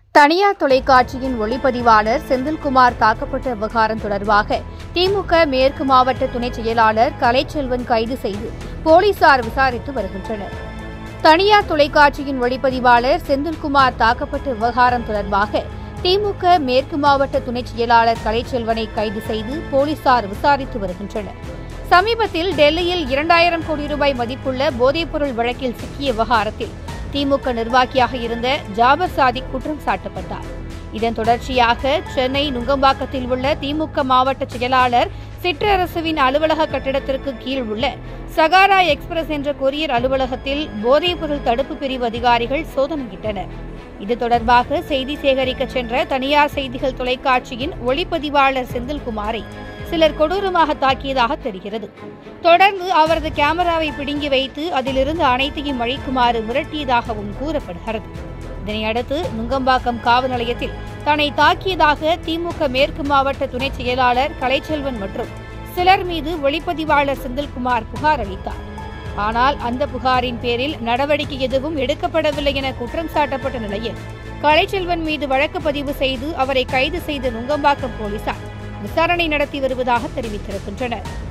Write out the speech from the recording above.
தனியார் தொலைக்காட்சியின் ஒளிப்பதிவாளர் செந்தில்குமார் தாக்கப்பட்ட விவகாரம் தொடர்பாக திமுக மேற்கு மாவட்ட துணைச் செயலாளர் கலைச்செல்வன் கைது செய்து போலீசார் விசாரித்து வருகின்றனர் தனியார் தொலைக்காட்சியின் ஒளிப்பதிவாளர் செந்தில்குமார் தாக்கப்பட்ட விவகாரம் தொடர்பாக திமுக மேற்கு மாவட்ட துணைச் செயலாளர் கலைச்செல்வனை கைது செய்து போலீசார் விசாரித்து வருகின்றனர் சமீபத்தில் டெல்லியில் இரண்டாயிரம் கோடி ரூபாய் மதிப்புள்ள போதைப்பொருள் வழக்கில் சிக்கிய விவகாரத்தில் திமுக நிர்வாகியாக இருந்த ஜாபர் சாதிக் குற்றம் சாட்டப்பட்டார் இதன் தொடர்ச்சியாக சென்னை நுங்கம்பாக்கத்தில் உள்ள திமுக மாவட்ட செயலாளர் சிற்றரசுவின் அலுவலக கட்டிடத்திற்கு கீழ் உள்ள சகாரா எக்ஸ்பிரஸ் என்ற கொரியர் அலுவலகத்தில் போதைப்பொருள் தடுப்பு பிரிவு அதிகாரிகள் சோதனையிட்டனர் இது தொடர்பாக செய்தி சேகரிக்க சென்ற தனியார் செய்திகள் தொலைக்காட்சியின் ஒளிப்பதிவாளர் செந்தில்குமாரை சிலர் கொடூரமாக தாக்கியதாக தெரிகிறது தொடர்ந்து அவரது கேமராவை பிடுங்கி வைத்து அதிலிருந்து அனைத்தையும் அழிக்குமாறு மிரட்டியதாகவும் கூறப்படுகிறது இதனையடுத்து நுங்கம்பாக்கம் காவல் நிலையத்தில் தன்னை தாக்கியதாக திமுக மேற்கு மாவட்ட துணைச் செயலாளர் கலைச்செல்வன் மற்றும் சிலர் மீது ஒளிப்பதிவாளர் செந்தில்குமார் புகார் அளித்தார் ஆனால் அந்த புகாரின் பேரில் நடவடிக்கை எதுவும் எடுக்கப்படவில்லை என குற்றம் சாட்டப்பட்ட நிலையில் கலைச்செல்வன் மீது வழக்கு பதிவு செய்து அவரை கைது செய்த நுங்கம்பாக்கம் போலீசார் விசாரணை நடத்தி வருவதாக தெரிவித்திருக்கின்றனர்